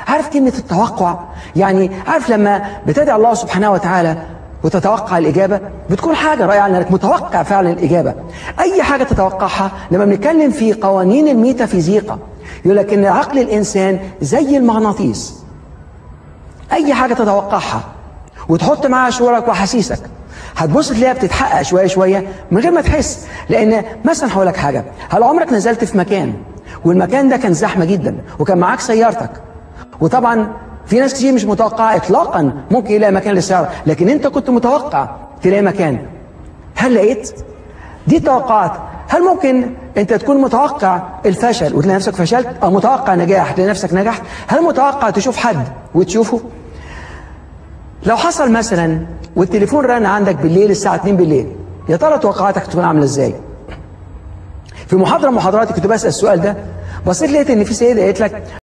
عارف كلمة التوقع يعني عارف لما بتدعي الله سبحانه وتعالى وتتوقع الإجابة بتكون حاجة رائعة لأنك متوقع فعلا الإجابة أي حاجة تتوقعها لما بنتكلم في قوانين الميتافيزيقا يقول لك إن عقل الإنسان زي المغناطيس أي حاجة تتوقعها وتحط معاها شعورك وأحاسيسك هتبص تلاقيها بتتحقق شوية شوية من غير ما تحس لأن مثلا هقول لك حاجة هل عمرك نزلت في مكان والمكان ده كان زحمة جدا وكان معاك سيارتك وطبعا في ناس كتير مش متوقعة إطلاقا ممكن يلاقي مكان للسيارة لكن أنت كنت متوقع تلاقي مكان هل لقيت؟ دي توقعات هل ممكن أنت تكون متوقع الفشل وتلاقي نفسك فشلت أو متوقع نجاح تلاقي نفسك نجحت هل متوقع تشوف حد وتشوفه؟ لو حصل مثلا والتليفون رن عندك بالليل الساعة 2 بالليل يا ترى توقعاتك تكون عاملة ازاي؟ في محاضرة من محاضراتي كنت بسأل السؤال ده بصيت لقيت ان في سيدة قالت لك